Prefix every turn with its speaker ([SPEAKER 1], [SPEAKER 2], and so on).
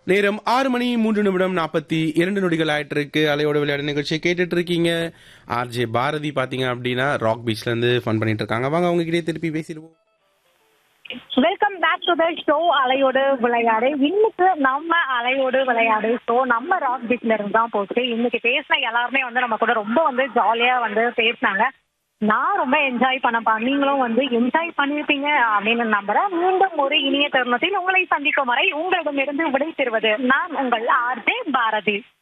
[SPEAKER 1] நேரம் ஆறு மணி மூன்று நிமிடம் நாற்பத்தி இரண்டு நொடிகள் ஆயிட்டு இருக்கு அலையோட விளையாடு நிகழ்ச்சியை கேட்டுட்டு இருக்கீங்க ஆர்ஜே பாரதி பாத்தீங்க அப்படின்னா ராக் பீச்ல இருந்து ஃபன் பண்ணிட்டு இருக்காங்க வாங்க அவங்க கிட்டே திருப்பி பேசிடுவோம்
[SPEAKER 2] welcome back to the show அலையோடு விளையாடு இன்னைக்கு நம்ம அலையோடு விளையாடு ஷோ நம்ம ராக் பீச்ல இருந்து தான் போச்சு இன்னைக்கு பேசின எல்லாருமே வந்து நம்ம கூட ரொம்ப வந்து ஜாலியா வந்து பேசினாங்க நான் ரொம்ப என்ஜாய் பண்ணப்பா நீங்களும் வந்து என்ஜாய் பண்ணிருப்பீங்க அப்படின்னு நம்புறேன் மீண்டும் ஒரு இனிய தருணத்தில் உங்களை சந்திக்கும் வரை உங்களிடமிருந்து விடை பெறுவது நான் உங்கள் ஆர்ஜே பாரதி